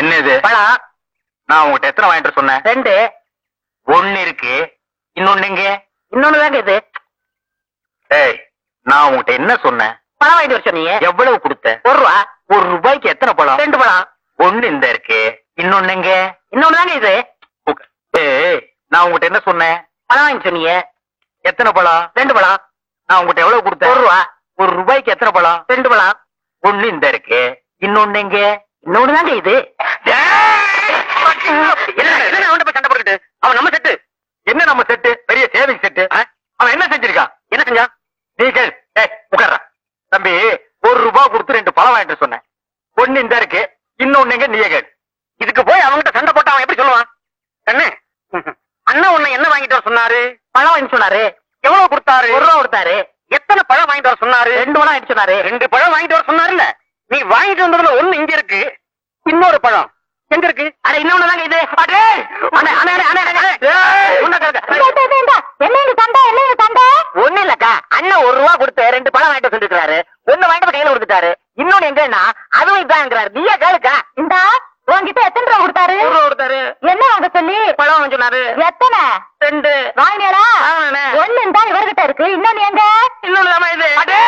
என்ன இது பழம் நான் உங்ககிட்ட எத்தனை வாங்கிட்டு வர சொன்னேன் ரெண்டு ஒண்ணு இருக்கு இன்னொன்னு எங்க இன்னொன்னு தாங்க இது ஏய் நான் உங்ககிட்ட என்ன சொன்னேன் பழம் வாங்கிட்டு வர சொன்னீங்க எவ்வளவு கொடுத்த ஒரு ரூபா ஒரு ரூபாய்க்கு எத்தனை பழம் ரெண்டு பழம் ஒண்ணு இந்த இருக்கு இன்னொன்னு எங்க இன்னொன்னு தாங்க இது உக்க- ஏய் நான் உங்ககிட்ட என்ன சொன்னேன் பழம் வாங்கி சொன்னீங்க எத்தனை பழம் ரெண்டு பழம் நான் உங்ககிட்ட எவ்வளவு கொடுத்தேன் ஒரு ரூபா ஒரு ரூபாய்க்கு எத்தனை பழம் ரெண்டு பழம் ஒண்ணு இந்த இருக்கு இன்னொன்னு எங்க இன்னொன்னு தாங்க இது என்ன என்ன அவன்கிட்ட போய் சண்டை போட்டுக்கிட்டு அவன் நம்ம செட்டு என்ன நம்ம செட்டு பெரிய சேவிங் செட்டு அவன் என்ன செஞ்சிருக்கான் என்ன செஞ்சான் நீ கேள் ஏய் உட்கார்றா தம்பி ஒரு ரூபாய் கொடுத்து ரெண்டு பழம் வாங்கிட்டு வர சொன்னேன் ஒண்ணு இந்த இருக்கு இன்னொன்னு எங்க நீயே கேள் இதுக்கு போய் அவன்கிட்ட சண்டை போட்டு அவன் எப்படி சொல்லுவான் கண்ணு அண்ணன் உன்னை என்ன வாங்கிட்டு வர சொன்னாரு பழம் வாங்கி சொன்னாரு எவ்வளவு கொடுத்தாரு ஒரு ரூபா கொடுத்தாரு எத்தனை பழம் வாங்கிட்டு வர சொன்னாரு ரெண்டு பழம் வாங்கி சொன்னாரு ரெண்டு பழம் வாங்கிட்டு வர சொன்னாருல்ல நீ வாங்கிட்டு வந்ததுல ஒண்ணு இங்க இருக்கு இன்னொரு பழம் எங்க இருக்கு அட இன்னொன்னு தாங்க இது அடே அண்ணே அண்ணே அண்ணே அண்ணே ஏய், உன்னை கேட்க. என்னங்க சண்டை என்னங்க சண்டை ஒண்ணு இல்லக்கா அண்ணன் ஒரு ரூபா கொடுத்து ரெண்டு பழம் வாங்கிட்டு சொல்லிருக்காரு ஒண்ணு வாங்கிட்டு வந்து கையில கொடுத்துட்டாரு இன்னொன்னு எங்கன்னா அதுவும் இதாங்கிறாரு நீயே கேளுக்கா இந்தா உன்கிட்ட எத்தனை ரூபா கொடுத்தாரு ஒரு ரூபா கொடுத்தாரு என்ன வாங்க சொல்லி பழம் வாங்க சொன்னாரு எத்தனை ரெண்டு வாங்கினீங்களா வாங்கினேன். ஒண்ணு இந்தா இவர்கிட்ட இருக்கு இன்னொன்னு எங்க இன்னொன்னு இது அடே